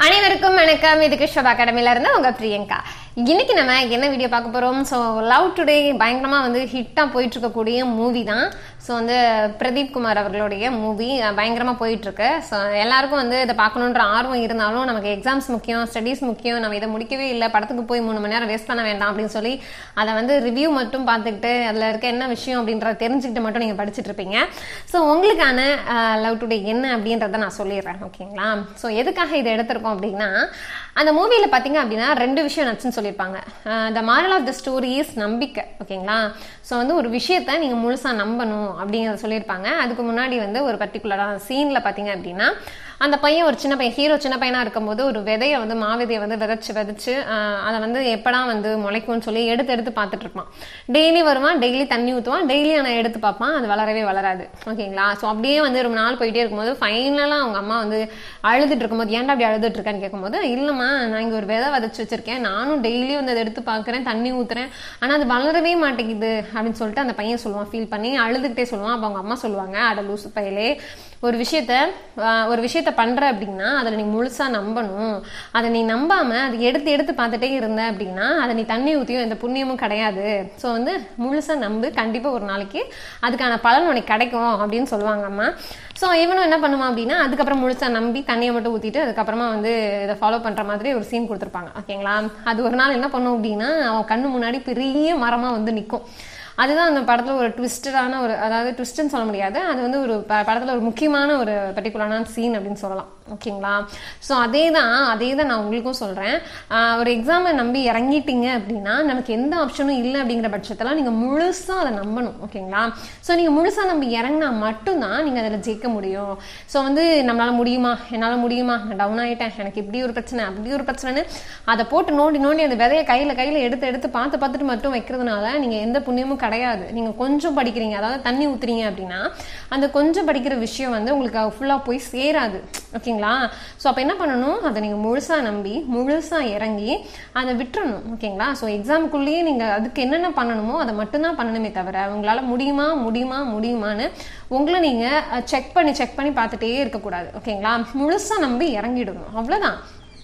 அனைவருக்கும் வணக்கம் இது கிருஷ்ணப் அகாடமில இருந்து உங்க பிரியங்கா இன்னைக்கு நம்ம என்ன வீடியோ பார்க்க போறோம் ஸோ லவ் டுடே பயங்கரமா வந்து ஹிட்டா போயிட்டு இருக்கக்கூடிய மூவி தான் ஸோ வந்து பிரதீப் குமார் அவர்களுடைய மூவி பயங்கரமா போயிட்டு இருக்கு ஸோ எல்லாருக்கும் வந்து இதை பார்க்கணுன்ற ஆர்வம் இருந்தாலும் நமக்கு எக்ஸாம்ஸ் முக்கியம் ஸ்டடீஸ் முக்கியம் நம்ம இதை முடிக்கவே இல்லை படத்துக்கு போய் மூணு மணி நேரம் வேஸ்ட் பண்ண வேண்டாம் அப்படின்னு சொல்லி அதை வந்து ரிவ்யூ மட்டும் பார்த்துக்கிட்டு அதில் இருக்க என்ன விஷயம் அப்படின்றத தெரிஞ்சுக்கிட்டு மட்டும் நீங்கள் படிச்சுட்டு இருப்பீங்க ஸோ உங்களுக்கான லவ் டுடே என்ன அப்படின்றத நான் சொல்லிடுறேன் ஓகேங்களா ஸோ எதுக்காக இதை எடுத்திருக்கோம் அப்படின்னா அந்த மூவியில் பார்த்தீங்க அப்படின்னா ரெண்டு விஷயம் நச்சுன்னு சொல்லியிருப்பாங்க the moral of the story is நம்பிக்கை ஓகேங்களா ஸோ வந்து ஒரு விஷயத்த நீங்கள் முழுசாக நம்பணும் அப்படிங்கிறத சொல்லியிருப்பாங்க அதுக்கு முன்னாடி வந்து ஒரு பர்டிகுலரான சீனில் பார்த்தீங்க அப்படின்னா அந்த பையன் ஒரு சின்ன பையன் ஹீரோ சின்ன பையனாக இருக்கும்போது ஒரு விதையை வந்து மாவிதையை வந்து விதைச்சு விதைச்சு அதை வந்து எப்படா வந்து முளைக்கும்னு சொல்லி எடுத்து எடுத்து பார்த்துட்டு இருப்பான் டெய்லி வருவான் டெய்லி தண்ணி ஊற்றுவான் டெய்லி ஆனால் எடுத்து பார்ப்பான் அது வளரவே வளராது ஓகேங்களா ஸோ அப்படியே வந்து ரொம்ப நாள் போயிட்டே இருக்கும்போது ஃபைனலாக அவங்க அம்மா வந்து அழுதுட்டு இருக்கும்போது ஏன்டா அப்படி அழுதுட்டு இருக்கான்னு கேட்கும்போது இல்லைம்மா நான் இங்கே ஒரு விதை விதைச்சு வச்சிருக்கேன் நானும் டெய்லியும் வந்து அதை எடுத்து பார்க்குறேன் தண்ணி ஊற்றுறேன் ஆனால் அது வளரவே மாட்டேங்குது அப்படின்னு சொல்லிட்டு அந்த பையன் சொல்லுவான் ஃபீல் பண்ணி அழுதுகிட்டே சொல்லுவான் அப்போ அவங்க அம்மா சொல்லுவாங்க அட லூசு பையலே ஒரு விஷயத்த ஒரு விஷயத்த பண்ற அப்படின்னா அதில் நீ முழுசா நம்பணும் அதை நீ நம்பாம அதை எடுத்து எடுத்து பார்த்துட்டே இருந்த அப்படின்னா அதை நீ தண்ணி ஊற்றியும் எந்த புண்ணியமும் கிடையாது ஸோ வந்து முழுசா நம்பு கண்டிப்பா ஒரு நாளைக்கு அதுக்கான பலன் உனக்கு கிடைக்கும் அப்படின்னு சொல்லுவாங்க அம்மா ஸோ இவனும் என்ன பண்ணுவான் அப்படின்னா அதுக்கப்புறம் முழுசா நம்பி தண்ணியை மட்டும் ஊற்றிட்டு அதுக்கப்புறமா வந்து இதை ஃபாலோ பண்ற மாதிரி ஒரு சீன் கொடுத்துருப்பாங்க ஓகேங்களா அது ஒரு நாள் என்ன பண்ணும் அப்படின்னா அவன் கண்ணு முன்னாடி பெரிய மரமா வந்து நிற்கும் அதுதான் அந்த படத்தில் ஒரு ட்விஸ்டடான ஒரு அதாவது ட்விஸ்ட்னு சொல்ல முடியாது அது வந்து ஒரு படத்தில் ஒரு முக்கியமான ஒரு பர்டிகுலரான சீன் அப்படின்னு சொல்லலாம் ஓகேங்களா ஸோ அதே தான் அதே தான் நான் உங்களுக்கும் சொல்கிறேன் ஒரு எக்ஸாமை நம்பி இறங்கிட்டீங்க அப்படின்னா நமக்கு எந்த ஆப்ஷனும் இல்லை அப்படிங்கிற பட்சத்தில் நீங்கள் முழுசாக அதை நம்பணும் ஓகேங்களா ஸோ நீங்கள் முழுசாக நம்பி இறங்கினா மட்டும்தான் நீங்கள் அதில் ஜெயிக்க முடியும் ஸோ வந்து நம்மளால் முடியுமா என்னால் முடியுமா நான் டவுன் ஆகிட்டேன் எனக்கு இப்படி ஒரு பிரச்சனை அப்படி ஒரு பிரச்சனைன்னு அதை போட்டு நோண்டி நோண்டி அந்த விதையை கையில் கையில் எடுத்து எடுத்து பார்த்து பார்த்துட்டு மட்டும் வைக்கிறதுனால நீங்கள் எந்த புண்ணியமும் கிடையாது நீங்கள் கொஞ்சம் படிக்கிறீங்க அதாவது தண்ணி ஊற்றுறீங்க அப்படின்னா அந்த கொஞ்சம் படிக்கிற விஷயம் வந்து உங்களுக்கு ஃபுல்லாக போய் சேராது ஓகேங்களா ஸோ அப்போ என்ன பண்ணணும் அதை நீங்கள் முழுசாக நம்பி முழுசாக இறங்கி அதை விட்டுறணும் ஓகேங்களா ஸோ எக்ஸாமுக்குள்ளேயே நீங்கள் அதுக்கு என்னென்ன பண்ணணுமோ அதை மட்டும்தான் பண்ணணுமே தவிர உங்களால் முடியுமா முடியுமா முடியுமான்னு உங்களை நீங்கள் செக் பண்ணி செக் பண்ணி பார்த்துட்டே இருக்கக்கூடாது ஓகேங்களா முழுசாக நம்பி இறங்கிடணும் அவ்வளோதான்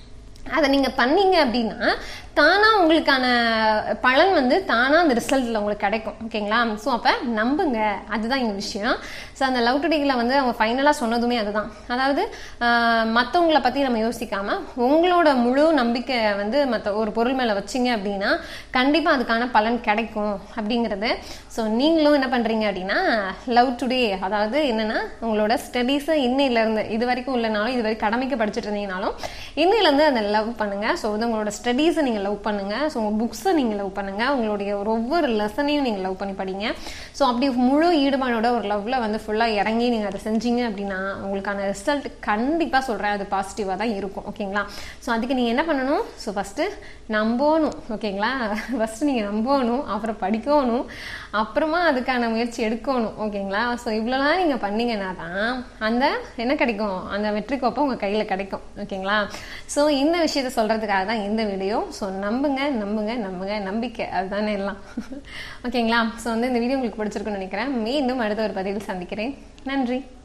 அதை நீங்கள் பண்ணீங்க அப்படின்னா தானாக உங்களுக்கான பலன் வந்து தானாக அந்த ரிசல்ட்டில் உங்களுக்கு கிடைக்கும் ஓகேங்களா ஸோ அப்போ நம்புங்க அதுதான் எங்கள் விஷயம் ஸோ அந்த லவ் டுடேயில் வந்து அவங்க ஃபைனலாக சொன்னதுமே அதுதான் அதாவது மற்றவங்களை பற்றி நம்ம யோசிக்காம உங்களோட முழு நம்பிக்கை வந்து மற்ற ஒரு பொருள் மேலே வச்சிங்க அப்படின்னா கண்டிப்பாக அதுக்கான பலன் கிடைக்கும் அப்படிங்கிறது ஸோ நீங்களும் என்ன பண்ணுறீங்க அப்படின்னா லவ் டுடே அதாவது என்னென்னா உங்களோட ஸ்டடீஸை இன்னையிலேருந்து இது வரைக்கும் இல்லைனாலும் இது வரைக்கும் கடமைக்கு படிச்சுட்டு இருந்தீங்கனாலும் இன்னையிலேருந்து அதை லவ் பண்ணுங்கள் ஸோ வந்து உங்களோட ஸ்டடீஸை நீங்கள் லவ் பண்ணுங்க ஸோ உங்கள் புக்ஸை நீங்கள் லவ் பண்ணுங்க உங்களுடைய ஒரு ஒவ்வொரு லெசனையும் நீங்கள் லவ் பண்ணி படிங்க ஸோ அப்படி முழு ஈடுபாடோட ஒரு லவ்ல வந்து ஃபுல்லாக இறங்கி நீங்கள் அதை செஞ்சீங்க அப்படின்னா உங்களுக்கான ரிசல்ட் கண்டிப்பாக சொல்கிறேன் அது பாசிட்டிவாக தான் இருக்கும் ஓகேங்களா ஸோ அதுக்கு நீங்கள் என்ன பண்ணணும் ஸோ ஃபஸ்ட்டு நம்பணும் ஓகேங்களா ஃபஸ்ட்டு நீங்கள் நம்பணும் அப்புறம் படிக்கணும் அப்புறமா அதுக்கான முயற்சி எடுக்கணும் ஓகேங்களா ஸோ இவ்வளோலாம் நீங்கள் பண்ணீங்கன்னா தான் அந்த என்ன கிடைக்கும் அந்த வெற்றி கோப்பை உங்கள் கையில் கிடைக்கும் ஓகேங்களா ஸோ இந்த விஷயத்த சொல்கிறதுக்காக தான் இந்த வீடியோ ஸோ நம்புங்க நம்புங்க நம்புங்க நம்பிக்கை அதுதானே எல்லாம் ஓகேங்களா ஸோ வந்து இந்த வீடியோ உங்களுக்கு பிடிச்சிருக்குன்னு நினைக்கிறேன் மீண்டும் அடுத்த ஒரு பதிவில் சந்திக்கிறேன் நன்றி